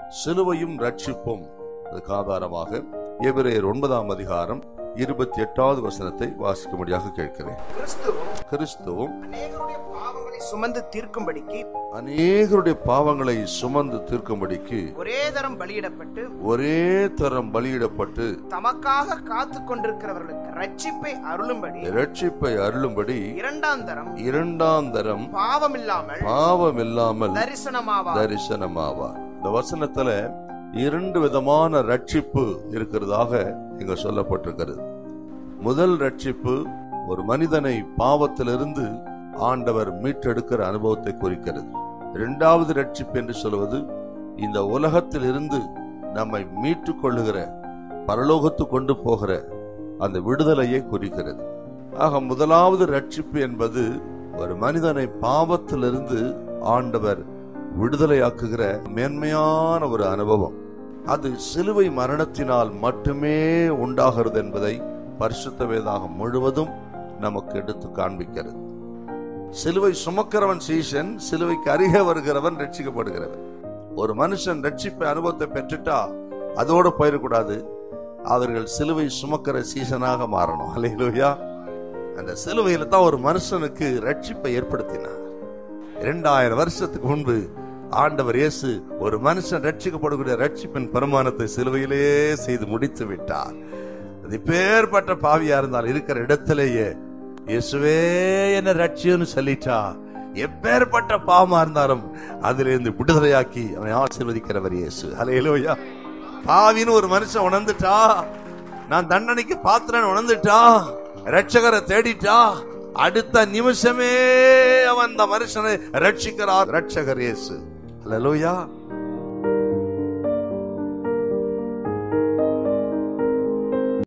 சிலுவையும் ரட்சிப்பும் அதுக்கு ஆதாரமாக எபிரேயர் ஒன்பதாம் அதிகாரம் இருபத்தி எட்டாவது வசனத்தை வாசிக்கும்படியாக கேட்கிறேன் கிறிஸ்துவும் கிறிஸ்துவும் அநேகருடைய பாவங்களை சுமந்து தீர்க்கும்படிக்கு அநேகருடைய பாவங்களை சுமந்து தீர்க்கும்படிக்கு ஒரே தரம் பலியிடப்பட்டு ஒரே தரம் பலியிடப்பட்டு தமக்காக காத்து கொண்டிருக்கிறவர்களுக்கு ரட்சிப்பை அருளும்படி இரட்சிப்பை அருளும்படி இரண்டாம் தரம் இரண்டாம் தரம் பாவம் இல்லாமல் பாவம் இல்லாமல் தரிசனமாவா தரிசனமாவார் இந்த வசனத்துல இரண்டு விதமான ரட்சிப்பு இருக்கிறதாக இங்க சொல்லப்பட்டிருக்கிறது முதல் ரட்சிப்பு ஒரு மனிதனை பாவத்திலிருந்து ஆண்டவர் மீட்டெடுக்கிற அனுபவத்தை குறிக்கிறது இரண்டாவது ரட்சிப்பு என்று சொல்வது இந்த உலகத்தில் இருந்து நம்மை மீட்டுக் கொள்ளுகிற பரலோகத்து கொண்டு போகிற அந்த விடுதலையை குறிக்கிறது ஆக முதலாவது ரட்சிப்பு என்பது ஒரு மனிதனை பாவத்திலிருந்து ஆண்டவர் விடுதலையாக்குகிற மேன்மையான ஒரு அனுபவம் அது சிலுவை மரணத்தினால் மட்டுமே உண்டாகிறது என்பதை பரிசுத்த வேதாகம் முழுவதும் நமக்கு எடுத்து காண்பிக்கிறது சிலுவை சுமக்கிறவன் சீசன் சிலுவைக்கு அருகே வருகிறவன் ரட்சிக்கப்படுகிறவன் ஒரு மனுஷன் ரட்சிப்பை அனுபவத்தை பெற்றுட்டா அதோடு போயிடக்கூடாது அவர்கள் சிலுவை சுமக்கிற சீசனாக மாறணும் அல்லையா அந்த சிலுவையில தான் ஒரு மனுஷனுக்கு ரட்சிப்பை ஏற்படுத்தினார் இரண்டாயிரம் வருஷத்துக்கு முன்பு ஆண்டவர் இயேசு ஒரு மனுஷன் ரட்சிக்கப்படக்கூடிய ரட்சிப்பின் பெருமானத்தை சிலுவையிலே செய்து முடித்து விட்டார் அது பேர்பட்ட பாவியா இருந்தால் இருக்கிற இடத்திலேயே இயேசுவே என்ன ரட்சியன்னு சொல்லிட்டா எப்பேற்பட்ட பாவமா இருந்தாலும் அதிலிருந்து விடுதலையாக்கி அவனை ஆசீர்வதிக்கிறவர் இயேசு ஹalleluya பாவின்னு ஒரு மனுஷன் உணர்ந்துட்டா நான் தண்டனைக்கு பாத்திரன் உணர்ந்துட்டா ரட்சகரை தேடிட்டா அடுத்த நிமிஷமே அவன் அந்த மனுஷனை ரட்சிக்கிறார் ரட்சகர் இயேசு ஹalleluya